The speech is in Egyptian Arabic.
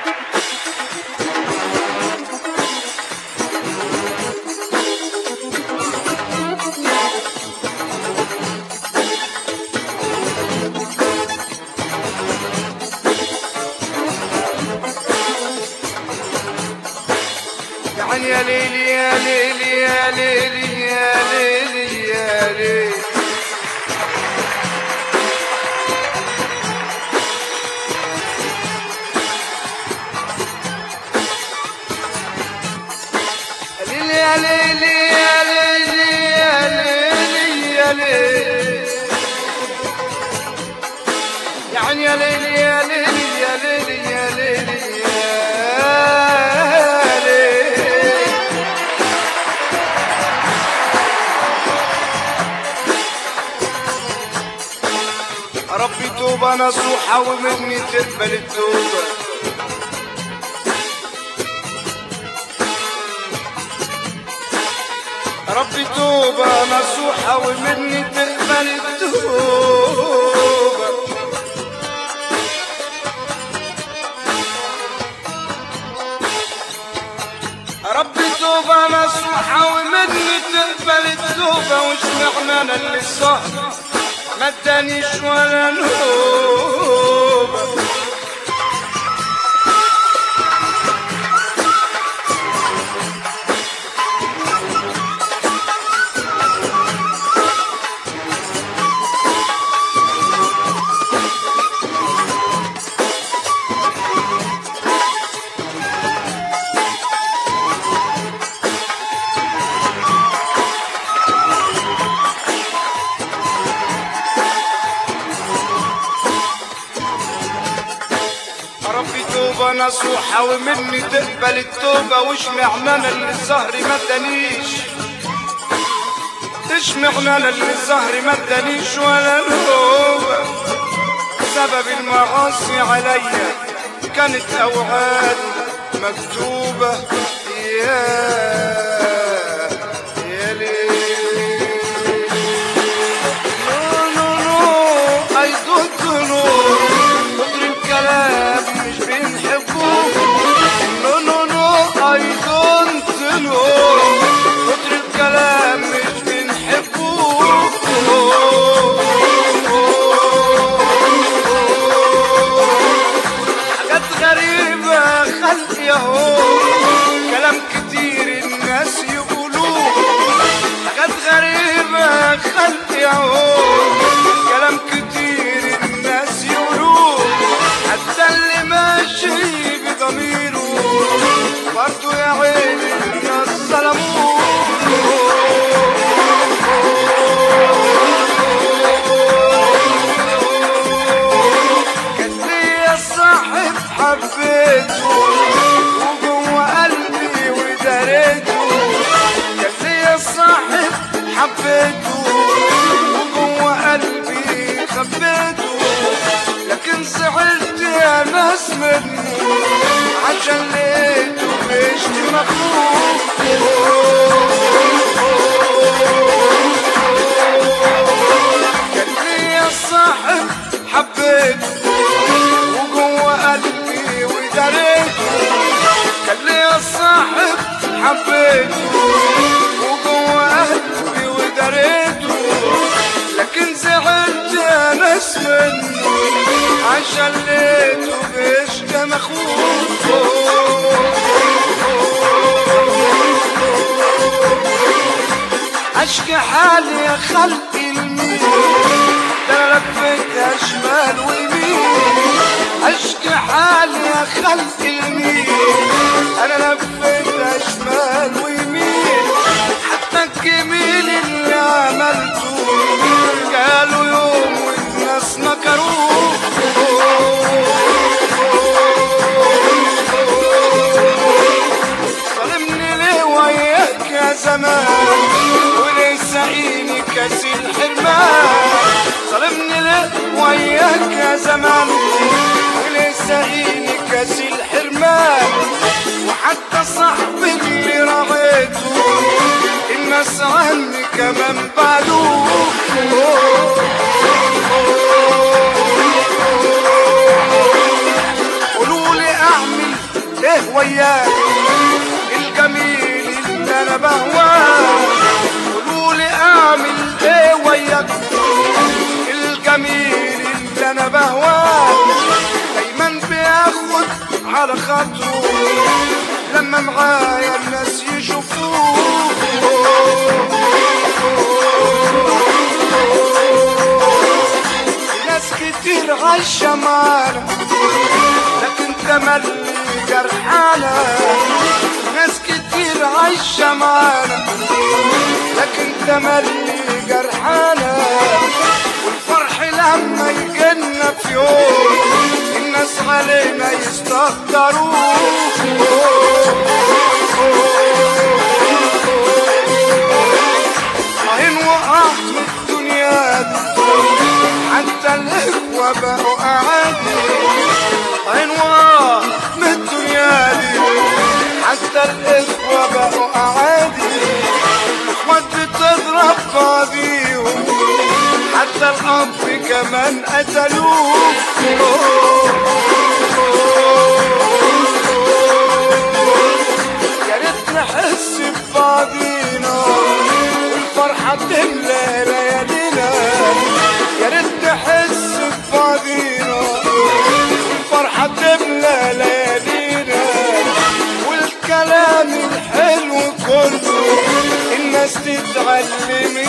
يعني يا ليلي يا ليلي يا ليلي يا ليلي يا ليلي يا ليلي يا ليلي يا ليلي يا ليلي يعني يا ليلي يا ليلي يا ليلي يا ليلي يا ليلي ربي توبة نصوحة ومني تقبل التوبة ربي توبة نصوحة ومني تقبل التوبة ربي توبة نصوحة ومني تقبل التوبة وش معنى انا اللي الصهر ما ادانيش ولا نوبة ربي توبة نصوحة ومني تقبل التوبة وش معنى انا اللي الزهر ما ادانيش ايش معنى انا اللي الزهر ما ادانيش ولا نوبة سبب المعاصي عليا كانت اوعاد مكتوبة يا يا ليل نو نو نو I don't know كتر الكلام مش بنحبه نو نو نو I don't know كتر الكلام مش بنحبه حاجات غريبة خلقي اهو كلام كتير الناس يقولوه حاجات غريبة خلقي اهو كلام كتير الناس يقولوه حتى اللي ماشي بضميره برضه يا عيني الناس ظلموه كان ليا صاحب حبيته وجوه قلبي وداريته كان ليا صاحب حبيته وجوه قلبي خبيته لكن زعلت يا ناس منه عشان لقيته بيشتي كان ليا صاحب حبيته وجوه قلبي وداريته كان ليا صاحب حبيته وجوه قلبي وداريته لكن زعلت يا ناس منه عشان لقيته بيشتم اخوه اشكي حالي يا خلقي المين ده انا لفيتها شمال ويمين اشكي حالي يا خلقي المين انا لفيتها شمال ويمين حتى الجميل اللي عملته قالوا يوم والناس نكروه ظلمني ليه وياك يا زمان وليه سقيني كاس الحرمان ظلمني ليه وياك يا زمان وليه سقيني كاس الحرمان وحتى صاحبي اللي رعيته الناس عني كمان بعدوه قولوا لي اعمل اللي انا بهواه دايما بياخد على خاطره لما معايا الناس يشوفوه ناس كتير عايشة معانا لكن تملي جرحانا ناس كتير عايشة معانا لكن تملي جرحانا والفرح لما يجينا في يوم الناس علينا يستقدروه عين وقعت من الدنيا دي حتى الإخوة بقوا أعادي عين وقعت من الدنيا دي حتى الإخوة بقوا أعادي إخوات بتضرب بعضيهم حتى الأب كمان قتلوه يا ريت نحس ببعضينا والفرحة تملى ليالينا يا ريت نحس ببعضينا والفرحة تملى ليالينا والكلام الحلو كله الناس تتعلم